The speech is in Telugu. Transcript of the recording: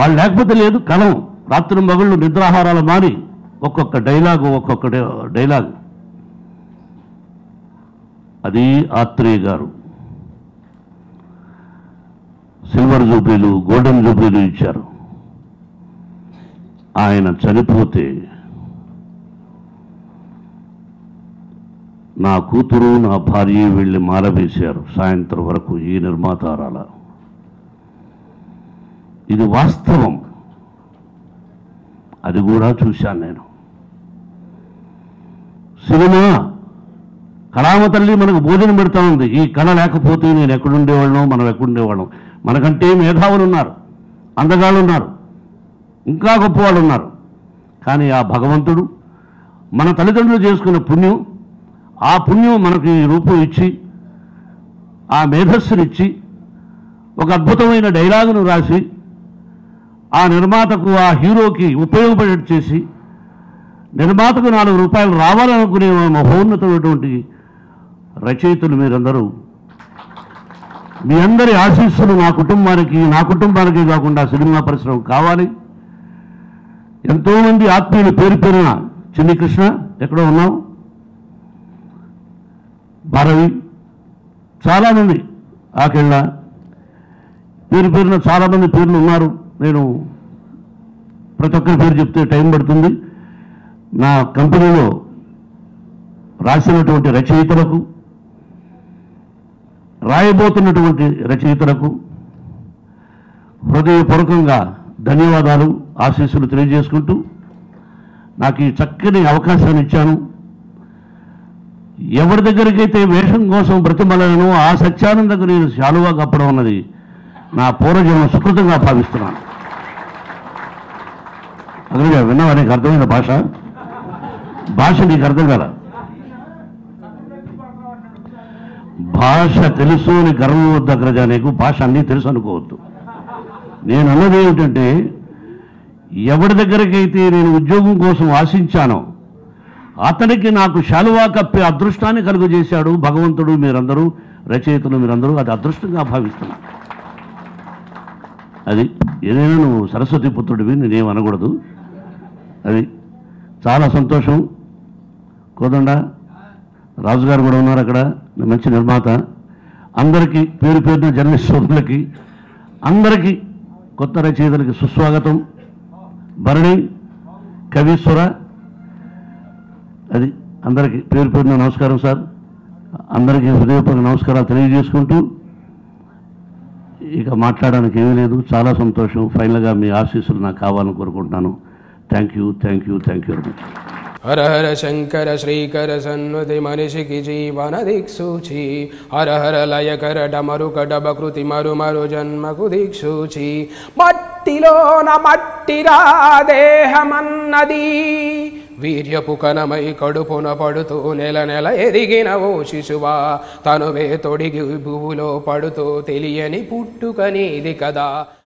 వాళ్ళు లేకపోతే లేదు కలం రాత్రి మగళ్ళు నిద్రాహారాలు మారి ఒక్కొక్క డైలాగు ఒక్కొక్క డై- డైలాగ్ అది ఆత్రేయ గారు సిల్వర్ జూబ్లీలు గోల్డెన్ జూబ్లీలు ఇచ్చారు ఆయన చనిపోతే నా కూతురు నా భార్య వెళ్ళి మాలవేశారు సాయంత్రం వరకు ఈ నిర్మాతారాల ఇది వాస్తవం అది కూడా చూశాను నేను సినిమా కళామ తల్లి మనకు భోజనం పెడతా ఉంది ఈ కళ లేకపోతే నేను ఎక్కడుండేవాళ్ళం మనం ఎక్కడుండేవాళ్ళం మనకంటే మేధావులు ఉన్నారు అందగాళ్ళు ఉన్నారు ఇంకా గొప్పవాళ్ళు ఉన్నారు కానీ ఆ భగవంతుడు మన తల్లిదండ్రులు చేసుకున్న పుణ్యం ఆ పుణ్యం మనకి ఈ రూపం ఇచ్చి ఆ మేధస్సునిచ్చి ఒక అద్భుతమైన డైలాగును రాసి ఆ నిర్మాతకు ఆ హీరోకి ఉపయోగపడేట్టు చేసి నిర్మాతకు నాలుగు రూపాయలు రావాలనుకునే మహోన్నతమైనటువంటి రచయితలు మీరందరూ మీ అందరి ఆశీస్సులు నా కుటుంబానికి నా కుటుంబానికి కాకుండా సినిమా పరిశ్రమ కావాలి ఎంతోమంది ఆత్మీయులు పేరు పేరున చిన్ని కృష్ణ ఎక్కడో ఉన్నావు భారవి చాలామంది ఆకెళ్ళ పేరు పేరున చాలామంది పేర్లు ఉన్నారు నేను ప్రతి ఒక్కరి పేరు చెప్తే టైం పడుతుంది నా కంపెనీలో రాసినటువంటి రచయితలకు రాయబోతున్నటువంటి రచయితలకు హృదయపూర్వకంగా ధన్యవాదాలు ఆశీస్సులు తెలియజేసుకుంటూ నాకు ఈ చక్కని అవకాశాన్ని ఇచ్చాను ఎవరి దగ్గరికైతే వేషం కోసం బ్రతిమలను ఆ సత్యానందకు నేను శాలువా కప్పడం అన్నది నా పూర్వజన్మ సుకృతంగా భావిస్తున్నాను అదే విన్నావా నీకు అర్థమైన భాష భాష నీకు అర్థం కదా భాష తెలుసు అని గర్వం వద్ద అగ్రజ నీకు భాష అన్నీ తెలుసు అనుకోవద్దు నేను అన్నది ఏమిటంటే ఎవరి దగ్గరికైతే నేను ఉద్యోగం కోసం ఆశించానో అతనికి నాకు శాలువా కప్పే అదృష్టాన్ని కలుగజేశాడు భగవంతుడు మీరందరూ రచయితలు మీరందరూ అది అదృష్టంగా భావిస్తున్నా అది ఏదైనా నువ్వు సరస్వతి పుత్రుడివి నేనేం అనకూడదు అది చాలా సంతోషం కోదండ రాజుగారు కూడా ఉన్నారు అక్కడ మంచి నిర్మాత అందరికీ పేరు పేరున జర్నలిస్ట్ సోదరులకి అందరికీ కొత్త రచయితలకి సుస్వాగతం భరణి కవీశ్వర అది అందరికీ పేరు పేరున నమస్కారం సార్ అందరికీ హృదయపూర్వక నమస్కారాలు తెలియజేసుకుంటూ ఇక మాట్లాడడానికి ఏమీ లేదు చాలా సంతోషం ఫైనల్గా మీ ఆశీస్సులు నాకు కావాలని కోరుకుంటున్నాను thank you thank you thank you very much Hara Hara Shankara శ్రీకర సన్నుతి మనిషికి జీవన దిక్సూచి హర హర లయకర డమరుక డబకృతి మరు మరు జన్మకు దిక్సూచి మట్టిలోన మట్టిరా దేహమన్నది వీర్యపు కనమై కడుపున పడుతూ నెల నెల ఎదిగిన ఓ శిశువా తనువే తొడిగి భూలో పడుతూ తెలియని పుట్టుకనేది కదా